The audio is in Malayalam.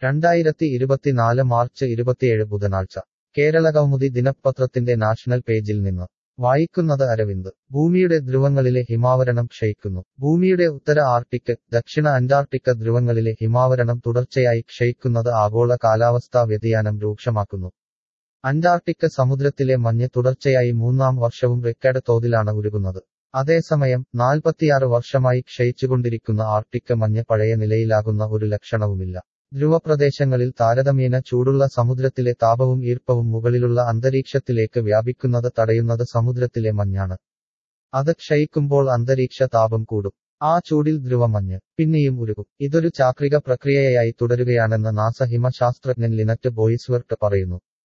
രണ്ടായിരത്തി ഇരുപത്തിനാല് മാർച്ച് ഇരുപത്തിയേഴ് ബുധനാഴ്ച കേരള കൗമുദി ദിനപത്രത്തിന്റെ നാഷണൽ പേജിൽ നിന്ന് വായിക്കുന്നത് അരവിന്ദ് ഭൂമിയുടെ ധ്രുവങ്ങളിലെ ഹിമാവരണം ക്ഷയിക്കുന്നു ഭൂമിയുടെ ഉത്തര ആർട്ടിക് ദക്ഷിണ അന്റാർട്ടിക്ക ധ്രുവങ്ങളിലെ ഹിമാവരണം തുടർച്ചയായി ക്ഷയിക്കുന്നത് ആഗോള കാലാവസ്ഥാ വ്യതിയാനം രൂക്ഷമാക്കുന്നു അന്റാർട്ടിക്ക സമുദ്രത്തിലെ മഞ്ഞ് തുടർച്ചയായി മൂന്നാം വർഷവും റെക്കോർഡ് തോതിലാണ് ഉരുകുന്നത് അതേസമയം നാൽപ്പത്തിയാറ് വർഷമായി ക്ഷയിച്ചുകൊണ്ടിരിക്കുന്ന ആർട്ടിക്ക മഞ്ഞ് പഴയ നിലയിലാകുന്ന ഒരു ലക്ഷണവുമില്ല ധ്രുവപ്രദേശങ്ങളിൽ താരതമ്യേന ചൂടുള്ള സമുദ്രത്തിലെ താപവും ഈർപ്പവും മുകളിലുള്ള അന്തരീക്ഷത്തിലേക്ക് വ്യാപിക്കുന്നത് തടയുന്നത് സമുദ്രത്തിലെ മഞ്ഞാണ് അത് ക്ഷയിക്കുമ്പോൾ അന്തരീക്ഷ താപം കൂടും ആ ചൂടിൽ ധ്രുവമഞ്ഞ് പിന്നെയും ഉരുകും ഇതൊരു ചാക്രിക പ്രക്രിയയായി തുടരുകയാണെന്ന് നാസ ഹിമ ശാസ്ത്രജ്ഞൻ ലിനറ്റ് ബോയിസ്വർട്ട് പറയുന്നു